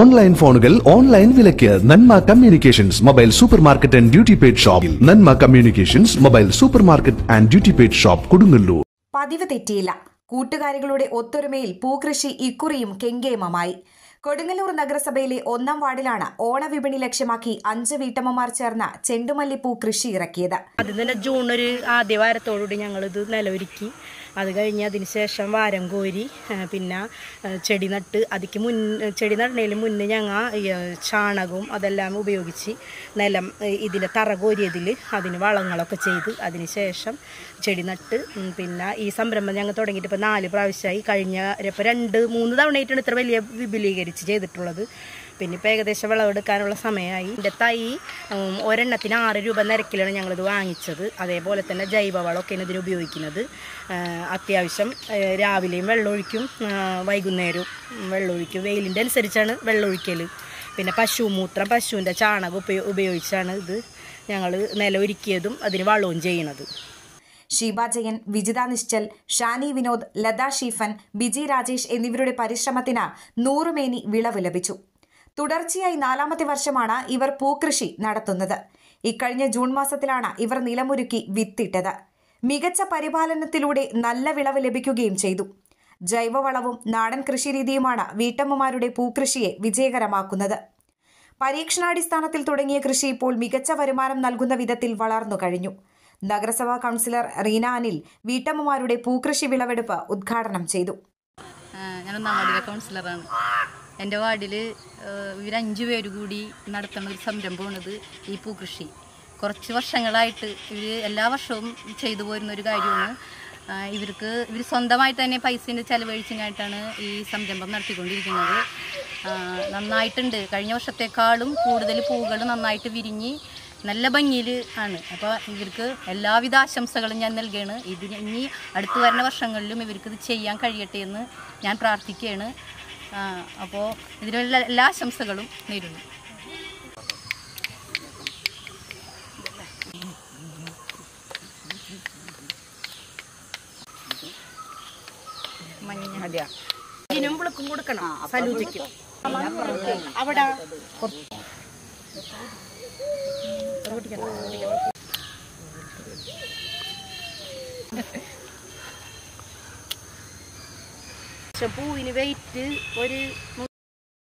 online ഫോണുകൾ online വിലയ്ക്ക് Nanma communications mobile super market and duty paid ഷോപ്പിൽ Nanma communications mobile super market and duty paid shop Kodungallur പതിവ് തെറ്റിയില്ല കൂട്ടുകാരികളുടെ ഒത്തൊരുമയിൽ പൂകൃഷി ഇക്കുറിയും കെങ്കേമമായി കൊടുങ്ങല്ലൂർ നഗരസഭയിലെ ഒന്നാം വാർഡിലാണ് ഓണവിപണി ലക്ഷ്യമാക്കി അഞ്ച് വീട്ടമ്മമാർ ചേർന്ന ചെണ്ടുമല്ലിപ്പൂ കൃഷി ഇറക്കിയത് ആദ്യം തന്നെ ജൂൺ ഒരു ആദ്യ വാരത്തോടുകൂടി ഞങ്ങളിത് നിലവൊരുക്കി അത് കഴിഞ്ഞ് അതിന് ശേഷം വാരം കോരി ആ, പിന്നെ ആ, ചെടി നട്ട് അതിക്ക് മുൻ ചെടി നടുന്നതിന് മുന്നേ ഞങ്ങൾ ചാണകവും അതെല്ലാം ഉപയോഗിച്ച് നിലം ഏ, ഇതിലെ തറ കോരിയതിൽ അതിന് വളങ്ങളൊക്കെ ചെയ്ത് അതിന് ശേഷം ചെടി നട്ട് ഉം, പിന്നെ ഈ സംരംഭം ഞങ്ങൾ തുടങ്ങിയിട്ട് ഇപ്പോൾ നാല് പ്രാവശ്യമായി കഴിഞ്ഞ ഇപ്പോൾ രണ്ട് മൂന്ന് തവണയായിട്ടാണ് ഇത്ര വലിയ വിപുലീകരിച്ച് ചെയ്തിട്ടുള്ളത് പിന്നെ ഇപ്പോൾ ഏകദേശം വിളവെടുക്കാനുള്ള സമയമായി എൻ്റെ തൈ ഉം, ഒരെണ്ണത്തിന് ആറ് രൂപ നിരക്കിലാണ് ഞങ്ങളിത് വാങ്ങിച്ചത് അതേപോലെ തന്നെ ജൈവവളമൊക്കെയാണ് ഇതിന് ഉപയോഗിക്കുന്നത് ആ, അത്യാവശ്യം ആ, രാവിലെയും വെള്ളമൊഴിക്കും ആ, വൈകുന്നേരവും വെള്ളമൊഴിക്കും വെയിലിൻ്റെ അനുസരിച്ചാണ് വെള്ളമൊഴിക്കൽ പിന്നെ പശുമൂത്രം പശുവിൻ്റെ ചാണകം ഉപയോ ഉപയോഗിച്ചാണ് ഇത് ഞങ്ങൾ നിലമൊരുക്കിയതും അതിന് വളവും ചെയ്യണത് ഷീബ ജയൻ വിജിത നിശ്ചൽ ഷാനി വിനോദ് ലത ഷീഫൻ ബിജി രാജേഷ് എന്നിവരുടെ പരിശ്രമത്തിന് നൂറുമേനി വിളവ് ലഭിച്ചു തുടർച്ചയായി നാലാമത്തെ വർഷമാണ് ഇവർ പൂക്കൃഷി നടത്തുന്നത് ഇക്കഴിഞ്ഞ ജൂൺ മാസത്തിലാണ് ഇവർ നിലമൊരുക്കി വിത്തിട്ടത് മികച്ച പരിപാലനത്തിലൂടെ നല്ല വിളവ് ലഭിക്കുകയും ചെയ്തു ജൈവവളവും നാടൻ കൃഷിരീതിയുമാണ് വീട്ടമ്മമാരുടെ പൂക്കൃഷിയെ വിജയകരമാക്കുന്നത് പരീക്ഷണാടിസ്ഥാനത്തിൽ തുടങ്ങിയ കൃഷി ഇപ്പോൾ മികച്ച വരുമാനം നൽകുന്ന വിധത്തിൽ വളർന്നു കഴിഞ്ഞു നഗരസഭാ കൗൺസിലർ റീന അനിൽ വീട്ടമ്മമാരുടെ പൂക്കൃഷി വിളവെടുപ്പ് ഉദ്ഘാടനം ചെയ്തു ആ, ഞാൻ ഒന്നാം വാർഡിലെ കൗൺസിലറാണ് എൻ്റെ വാർഡിൽ ഇവർ അഞ്ചു പേര് കൂടി നടത്തുന്ന ഒരു സംരംഭമാണിത് ഈ പൂക്കൃഷി കുറച്ച് വർഷങ്ങളായിട്ട് ഇവർ എല്ലാ വർഷവും ചെയ്തു പോരുന്ന ഒരു കാര്യമാണ് ആ, ഇവർക്ക് ഇവർ സ്വന്തമായിട്ട് തന്നെ പൈസേൻ്റെ ചിലവഴിച്ചിട്ടാണ് ഈ സംരംഭം നടത്തിക്കൊണ്ടിരിക്കുന്നത് ആ, നന്നായിട്ടുണ്ട് കഴിഞ്ഞ വർഷത്തെക്കാളും കൂടുതൽ പൂകൾ നന്നായിട്ട് വിരിഞ്ഞ് നല്ല ഭംഗിയിൽ ആണ് അപ്പോൾ ഇവർക്ക് എല്ലാവിധ ആശംസകളും ഞാൻ നൽകുകയാണ് ഇതിന് ഇനി അടുത്തു വരുന്ന വർഷങ്ങളിലും ഇവർക്ക് ഇത് ചെയ്യാൻ കഴിയട്ടെ എന്ന് ഞാൻ പ്രാർത്ഥിക്കുകയാണ് അപ്പോൾ ഇതിനുള്ള എല്ലാ ആശംസകളും നേരുന്നു മഞ്ഞ ഇതിനും വിളക്കും കൊടുക്കണം സലൂജയ്ക്കും അവിടെ പക്ഷെ പൂവിന് വെയിറ്റ് ഒരു